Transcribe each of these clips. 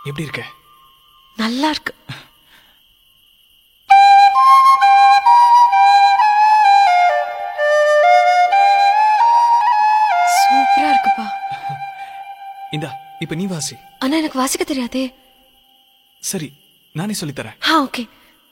எப்படி இருக்க நல்லா இருக்கு சூப்பரா இருக்குப்பா இந்தா இப்ப நீ வாசி ஆனா எனக்கு வாசிக்க தெரியாதே சரி நானே சொல்லித்தரேன் ஆ ஓகே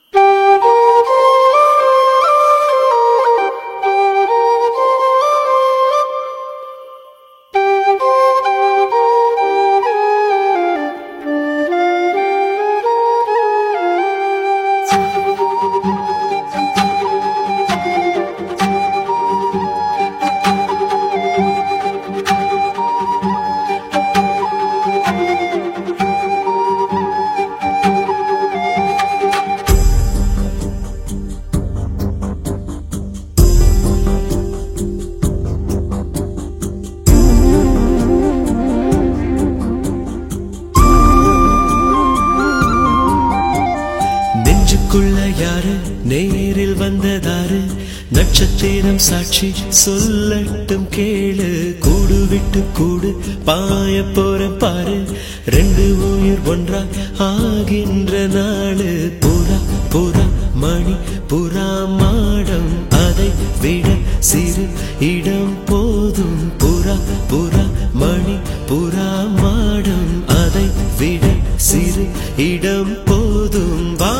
நெஞ்சுக்குள்ள யாரு நேரில் வந்ததாரு நட்சத்திரம் சாட்சி சொல்லட்டும் கேளு கூடு விட்டு கூடு பாய போற பாரு ரெண்டு உயிர் ஒன்றா ஆகின்ற நாளு புறா புறா மணி புறா மாடம் அதை விட சிறு இடம் போதும் புறா புறா மணி புறா மாடம் அதை விட சிறு இடம் போதும் வா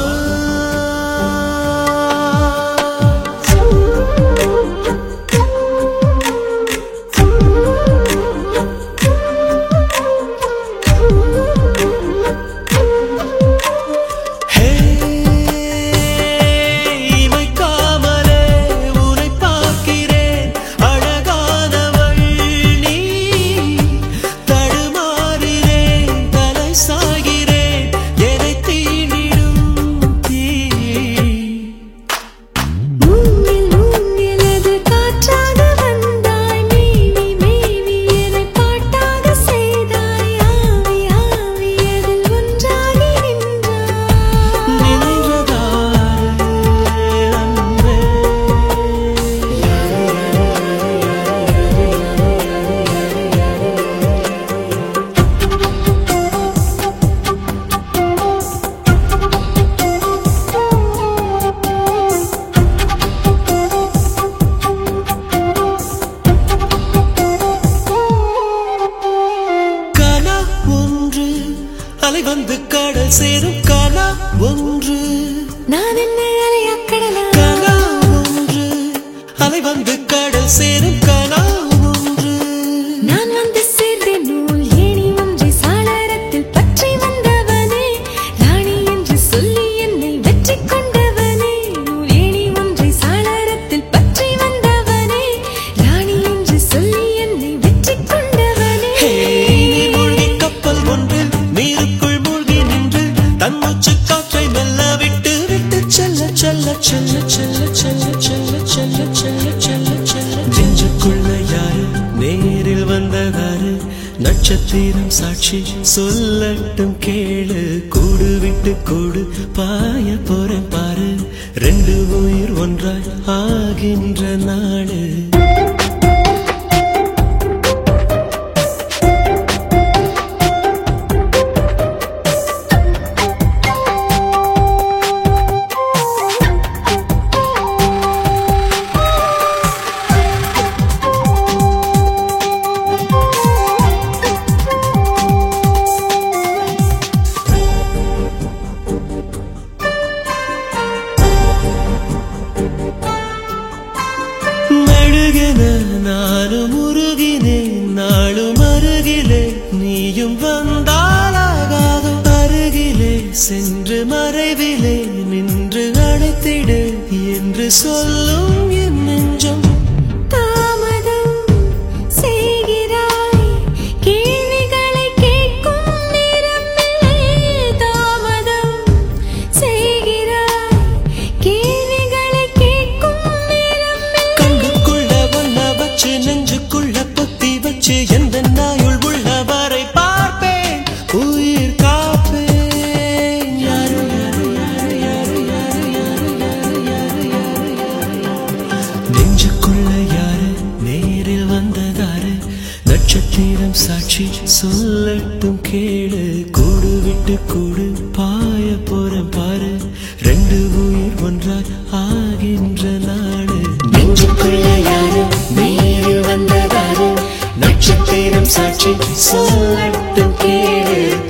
ஹே, இமைக்காமலே உன்னை பார்க்கிறேன். அழகானவள் நீ. தடுமாறுகிறேன், தலை சாய்கிறேன், என்னை தீண்டிடும் தீ. மூங்கில் மூங்கிலது காற்றாக வந்தாய் மேவி மேவி என்னை பாட்டாக செய்தாய் ஆவி ஆவி அதில் ஒன்றாகி நின்றாய் நினைவதாரே அன்பே. கனா ஒன்று அலை வந்து கடல் சேரும் கனா ஒன்று நான் என்ன அலையக்கடலா கனா ஒன்று அலை வந்து கடல் சேரும் கனா ஒன்று நான் வந்து சேர்ந்தேன் நூல் ஏணி ஒன்றை சாளரத்தில் பற்றி வந்தவனே ராணி என்று சொல்லி என்னை வெற்றி கொண்டவனே நூல் ஏணி ஒன்றை சாளரத்தில் பற்றி வந்தவனே ராணி என்று சொல்லி என்னை வெற்றி கொண்டவனே ஹே, நீர் மூழ்கி கப்பல் ஒன்றில் நீருக்குள் மூழ்கி நின்று தன் மூச்சு காற்றை மெல்ல விட்டு விட்டு செல்ல செல்ல செல்ல செல்ல செல்ல செல்ல செல்ல செல்ல செல்ல செல்ல நெஞ்சுக்குள்ள யாரு நேரில் வந்ததாரு நட்சத்திரம் சாட்சி சொல்லட்டும் கேளு கூடு விட்டு கூடு பாய போறேன் பாரு ரெண்டு உயிர் ஒன்றாய் ஆகின்ற நாடு மெழுகென நானும் உருகினேன் நாளும் அருகிலே நீயும் வந்தாலாகாதோ அருகிலே சென்று மறைவிலே நின்று அழைத்திடு என்று சொல்லும் என் நெஞ்சம் தாமதம் செய்கிறாய் கேள்விகளை கேட்கும் நேரமில்லை தாமதம் செய்கிறாய் கேள்விகளை கேட்கும் நேரமில்லை கண்ணுக்குள்ள ஒன்ன வச்சு நெஞ்சுக்குள்ள பொத்தி வச்சு எந்த நாயுள் உள்ளவரை பார்ப்பேன் உயிர் காப்பேன் யாரு யாரு யாரு யாரு யாரு யாரு யாரு யாரு யாரு யாரு நெஞ்சுக்குள்ள யாரு நேரில் வந்ததாரு நட்சத்திரம் சாட்சி சொல்லட்டும் கேளு கூடு விட்டு ரெண்டு உயிர் ஒன்றாய் ஆகின்ற நாடு நெஞ்சுக்குள்ள யாரு நீரில் வந்ததாரு நட்சத்திரம் சாட்சி சொல்லட்டும் கேடு